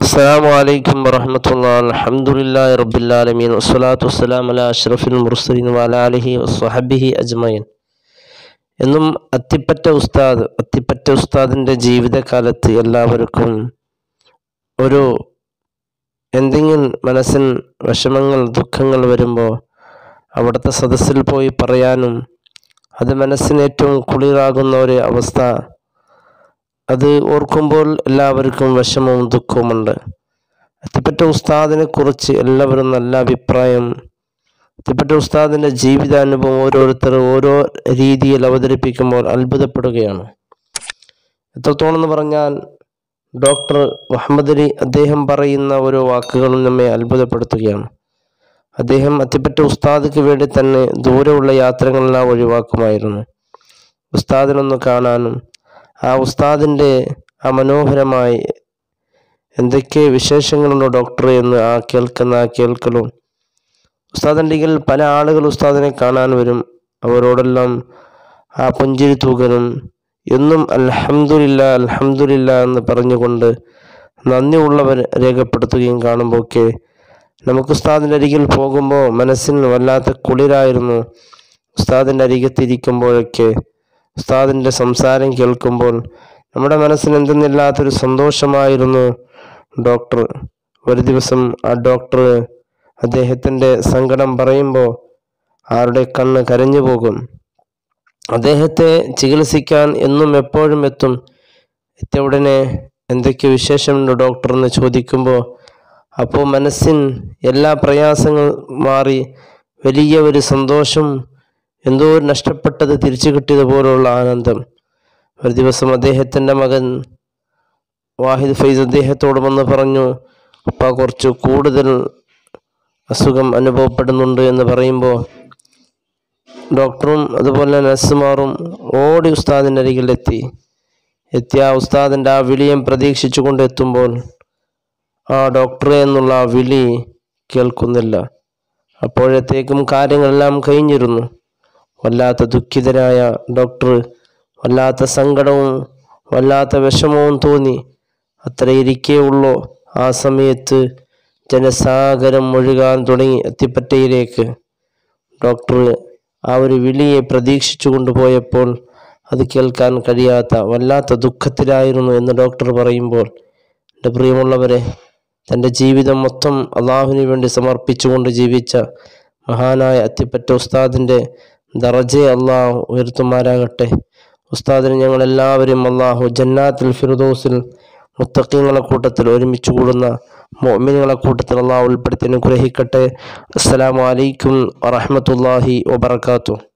السلام عليكم ورحمة الله الحمد لله رب العالمين والصلاة والسلام على أشرف المرسلين وعلى آله وصحبه أجمعين എന്നും അത്തിപ്പറ്റ ഉസ്താദ് അത്തിപ്പറ്റ ഉസ്താദിൻ്റെ ജീവിതകാലത്ത് എല്ലാവർക്കും ഒരു എന്തെങ്കിലും മനസ്സിൻ വിഷമങ്ങൾ ദുഃഖങ്ങൾ വരുമ്പോൾ അവിടുത്തെ സദസ്സിൽ പോയി പറയാനും അത് മനസ്സിന് ഏറ്റവും കുളിരാകുന്ന ഒരു അവസ്ഥ അത് ഓർക്കുമ്പോൾ എല്ലാവർക്കും വിഷമവും ദുഃഖവുമുണ്ട് അത്തിപ്പറ്റ ഉസ്താദിനെ കുറിച്ച് എല്ലാവരും നല്ല അഭിപ്രായം അത്തിപ്പറ്റ ഉസ്താദിൻ്റെ ജീവിതാനുഭവം ഓരോരുത്തർ ഓരോ രീതിയിൽ അവതരിപ്പിക്കുമ്പോൾ അത്ഭുതപ്പെടുകയാണ് എത്രത്തോളം എന്ന് പറഞ്ഞാൽ ഡോക്ടർ മുഹമ്മദ് അലി അദ്ദേഹം പറയുന്ന ഓരോ വാക്കുകളും നമ്മെ അത്ഭുതപ്പെടുത്തുകയാണ് അദ്ദേഹം അത്തിപ്പറ്റ ഉസ്താദിക്ക് വേണ്ടി തന്നെ ദൂരെയുള്ള യാത്രകളെല്ലാം ഒഴിവാക്കുമായിരുന്നു ഉസ്താദിനൊന്ന് കാണാനും ആ ഉസ്താദിൻ്റെ ആ മനോഹരമായി എന്തൊക്കെ വിശേഷങ്ങളുണ്ടോ ഡോക്ടർ എന്ന് ആ കേൾക്കുന്ന ആ കേൾക്കലും ഉസ്താദിൻ്റെ പല ആളുകൾ ഉസ്താദിനെ കാണാൻ വരും അവരോടെല്ലാം ആ പുഞ്ചിരി തൂകലും എന്നും അൽഹംദുലില്ല അൽഹംദുലില്ല എന്ന് പറഞ്ഞുകൊണ്ട് നന്ദിയുള്ളവർ രേഖപ്പെടുത്തുകയും കാണുമ്പോഴൊക്കെ നമുക്ക് ഉസ്താദിൻ്റെ അരികിൽ പോകുമ്പോൾ മനസ്സിന് വല്ലാത്ത കുളിരായിരുന്നു ഉസ്താദിൻ്റെ അരികത്തിരിക്കുമ്പോഴൊക്കെ ഉസ്താദിൻ്റെ സംസാരം കേൾക്കുമ്പോൾ നമ്മുടെ മനസ്സിന് എന്തെന്നില്ലാത്തൊരു സന്തോഷമായിരുന്നു ഡോക്ടർ ഒരു ദിവസം ആ ഡോക്ടർ അദ്ദേഹത്തിൻ്റെ സങ്കടം പറയുമ്പോൾ ആരുടെ കണ്ണ് കരഞ്ഞു പോകും അദ്ദേഹത്തെ ചികിത്സിക്കാൻ എന്നും എപ്പോഴും എത്തും എത്തിയ ഉടനെ എന്തൊക്കെ വിശേഷമുണ്ട് ഡോക്ടർ എന്ന് ചോദിക്കുമ്പോൾ അപ്പോൾ മനസ്സിൻ എല്ലാ പ്രയാസങ്ങൾ മാറി വലിയ ഒരു സന്തോഷം എന്തോ ഒരു നഷ്ടപ്പെട്ടത് തിരിച്ചു കിട്ടിയതുപോലുള്ള ആനന്ദം ഒരു ദിവസം അദ്ദേഹത്തിൻ്റെ മകൻ വാഹിദ് ഫൈസ് അദ്ദേഹത്തോട് വന്ന് പറഞ്ഞു അപ്പ കുറച്ച് കൂടുതൽ അസുഖം അനുഭവപ്പെടുന്നുണ്ട് എന്ന് പറയുമ്പോൾ ഡോക്ടറും അതുപോലെ നഴ്സുമാറും ഓടി ഉസ്താദിൻ്റെ അരികിലെത്തി എത്തിയ ആ ഉസ്താദിൻ്റെ ആ വിളിയും പ്രതീക്ഷിച്ചു കൊണ്ട് എത്തുമ്പോൾ ആ ഡോക്ടറെ എന്നുള്ള ആ വിളി കേൾക്കുന്നില്ല അപ്പോഴത്തേക്കും കാര്യങ്ങളെല്ലാം കഴിഞ്ഞിരുന്നു വല്ലാത്ത ദുഃഖിതരായ ഡോക്ടർ വല്ലാത്ത സങ്കടവും വല്ലാത്ത വിഷമവും തോന്നി അത്ര ഇരിക്കേ ഉള്ളൂ ആ സമയത്ത് ജനസാഗരം ഒഴുകാൻ തുടങ്ങി എത്തിപ്പറ്റയിലേക്ക് ഡോക്ടർ ആ ഒരു വിളിയെ പ്രതീക്ഷിച്ചു കൊണ്ടുപോയപ്പോൾ അത് കേൾക്കാൻ കഴിയാത്ത വല്ലാത്ത ദുഃഖത്തിലായിരുന്നു എന്ന് ഡോക്ടർ പറയുമ്പോൾ എൻ്റെ പ്രിയമുള്ളവരെ തൻ്റെ ജീവിതം മൊത്തം അള്ളാഹുവിന് വേണ്ടി സമർപ്പിച്ചുകൊണ്ട് ജീവിച്ച മഹാനായ അത്തിപ്പറ്റ ഉസ്താദിൻ്റെ ദറജയെ അള്ളാഹു ഉയർത്തുമാരാകട്ടെ ഉസ്താദിന് ഞങ്ങളെല്ലാവരും അള്ളാഹു ജന്നാത്തിൽ ഫിറുദോസിൽ മുത്തക്കിങ്ങളെ കൂട്ടത്തിൽ ഒരുമിച്ച് കൂടുന്ന മോമിനുകളെ കൂട്ടത്തിൽ അള്ളാഹു ഉൾപ്പെടുത്തി അനുഗ്രഹിക്കട്ടെ അസ്സലാമു അലൈക്കും വറഹമത്തല്ലാഹി വബർക്കാത്തു